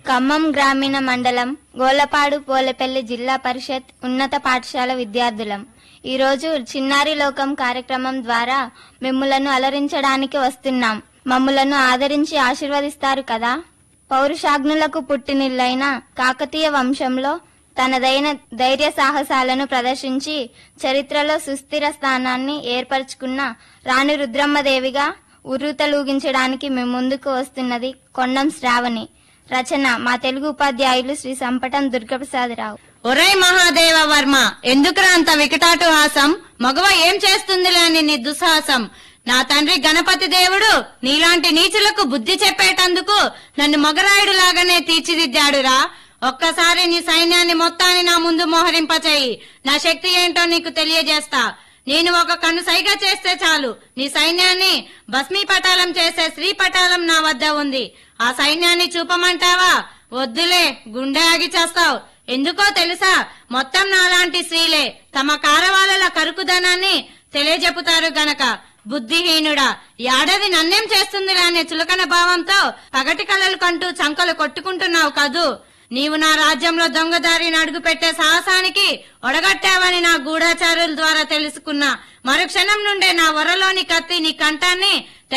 ఖమ్మం గ్రామీణ మండలం గోలపాడు పోలేపల్లి జిల్లా పరిషత్ ఉన్నత పాఠశాల విద్యార్థులం ఈరోజు చిన్నారి లోకం కార్యక్రమం ద్వారా మిమ్ములను అలరించడానికి వస్తున్నాం మమ్ములను ఆదరించి ఆశీర్వదిస్తారు కదా పౌరుషాగ్నులకు పుట్టినిల్లైన కాకతీయ వంశంలో తనదైన ధైర్య సాహసాలను ప్రదర్శించి చరిత్రలో సుస్థిర స్థానాన్ని ఏర్పరచుకున్న రాణి రుద్రమ్మదేవిగా ఉర్రూతలూగించడానికి మీ ముందుకు వస్తున్నది కొండం శ్రావణి రచన మా తెలుగు ఉపాధ్యాయులు శ్రీ సంపటం దుర్గప్రసాదరావు ఒరేయ్ మహాదేవ వర్మ ఎందుకురా అంత వికటాటు హాసం మగవ ఏం చేస్తుందిలే అని నీ దుస్సాహసం నా తండ్రి గణపతి దేవుడు నీలాంటి నీచులకు బుద్ధి చెప్పేటందుకు నన్ను మొగరాయుడు లాగానే తీర్చిదిద్దాడురా ఒక్కసారి నీ సైన్యాన్ని మొత్తాన్ని నా ముందు మోహరింపచేయి నా శక్తి ఏంటో నీకు తెలియజేస్తా నేను ఒక కన్ను సైగా చేస్తే చాలు నీ సైన్యాన్ని భస్మీపటాలం చేసే శ్రీ పటాలం నా వద్ద ఉంది ఆ సైన్యాన్ని చూపమంటావా వద్దులే గుండె ఆగి చేస్తావు ఎందుకో తెలుసా మొత్తం నాలాంటి స్త్రీలే తమ కారవాలల కరుకుదనాన్ని తెలియజెపుతారు గనక బుద్ధిహీనుడా ఏడాది నన్నేం చేస్తుందిరా అనే చులకన భావంతో పగటి కలలు కంటూ చంకలు కొట్టుకుంటున్నావు కదూ నీవు నా రాజ్యంలో దొంగదారిని అడుగు పెట్టే సాహసానికి ఒడగట్టావని నా గూఢాచారుల ద్వారా తెలుసుకున్నా మరుక్షణం నుండే నా వరలోని కత్తి నీ కంఠాన్ని